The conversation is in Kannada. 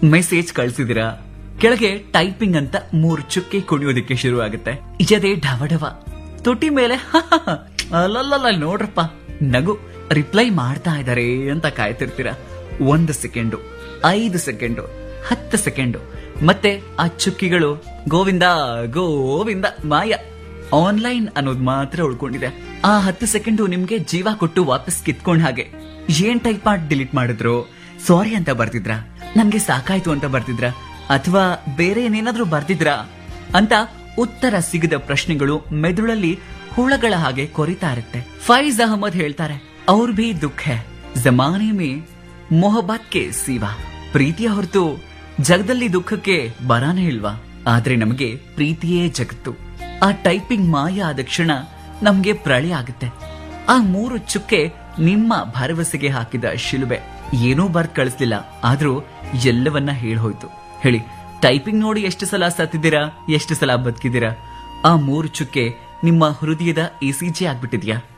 ಮೆಸೇಜ್ ಕಳ್ಸಿದಿರಾ ಕೆಳಗೆ ಟೈಪಿಂಗ್ ಅಂತ ಮೂರು ಚುಕ್ಕೆ ಕುಣಿಯೋದಕ್ಕೆ ಶುರು ಆಗುತ್ತೆ ಇಜದೇ ಢವಢವ ತುಟಿ ಮೇಲೆ ಅಲ್ಲಲ್ಲ ನೋಡ್ರಪ್ಪ ನಗು ರಿಪ್ಲೈ ಮಾಡ್ತಾ ಇದಾರೆ ಅಂತ ಕಾಯ್ತಿರ್ತೀರ ಒಂದು ಸೆಕೆಂಡು ಐದು ಸೆಕೆಂಡು ಹತ್ತು ಸೆಕೆಂಡು ಮತ್ತೆ ಆ ಚುಕ್ಕಿಗಳು ಗೋವಿಂದ ಗೋವಿಂದ ಮಾಯ ಆನ್ಲೈನ್ ಅನ್ನೋದು ಮಾತ್ರ ಉಳ್ಕೊಂಡಿದೆ ಆ ಹತ್ತು ಸೆಕೆಂಡು ನಿಮ್ಗೆ ಜೀವ ಕೊಟ್ಟು ವಾಪಸ್ ಕಿತ್ಕೊಂಡ್ ಹಾಗೆ ಏನ್ ಟೈಪ್ ಮಾಡಿ ಡಿಲೀಟ್ ಮಾಡಿದ್ರು ಸಾರಿ ಅಂತ ಬರ್ತಿದ್ರ ನನ್ಗೆ ಸಾಕಾಯ್ತು ಅಂತ ಬರ್ತಿದ್ರ ಅಥವಾ ಬೇರೆ ಏನೇನಾದ್ರೂ ಬರ್ತಿದ್ರಾ ಅಂತ ಉತ್ತರ ಸಿಗದ ಪ್ರಶ್ನೆಗಳು ಮೆದುಳಲ್ಲಿ ಹುಳಗಳ ಹಾಗೆ ಕೊರಿತಾ ಇರುತ್ತೆ ಫೈಜ್ ಅಹಮದ್ ಹೇಳ್ತಾರೆ ಅವ್ರ ಭೀ ದುಃಖ ಹೈ ಜಮಾನೆ ಮೇ ಮೊಹಬತ್ ಕೆ ಸಿವಾ ಪ್ರೀತಿಯ ಹೊರತು ಜಗದಲ್ಲಿ ದುಃಖಕ್ಕೆ ಬರಾನೇ ಇಲ್ವಾ ಆದ್ರೆ ನಮಗೆ ಪ್ರೀತಿಯೇ ಜಗತ್ತು ಆ ಟೈಪಿಂಗ್ ಮಾಯ ಆದ ಕ್ಷಣ ನಮ್ಗೆ ಪ್ರಳಯ ಆಗುತ್ತೆ ಆ ಮೂರು ಚುಕ್ಕೆ ನಿಮ್ಮ ಭರವಸೆಗೆ ಹಾಕಿದ ಶಿಲುಬೆ ಏನೂ ಬರ್ದ್ ಕಳಿಸ್ಲಿಲ್ಲ ಆದ್ರೂ ಎಲ್ಲವನ್ನ ಹೇಳ್ಹೋಯ್ತು ಹೇಳಿ ಟೈಪಿಂಗ್ ನೋಡಿ ಎಷ್ಟು ಸಲ ಸತ್ತಿದ್ದೀರಾ ಎಷ್ಟು ಸಲ ಬದುಕಿದ್ದೀರಾ ಆ ಮೂರು ಚುಕ್ಕೆ ನಿಮ್ಮ ಹೃದಯದ ಇಸಿಜಿ ಆಗ್ಬಿಟ್ಟಿದ್ಯಾ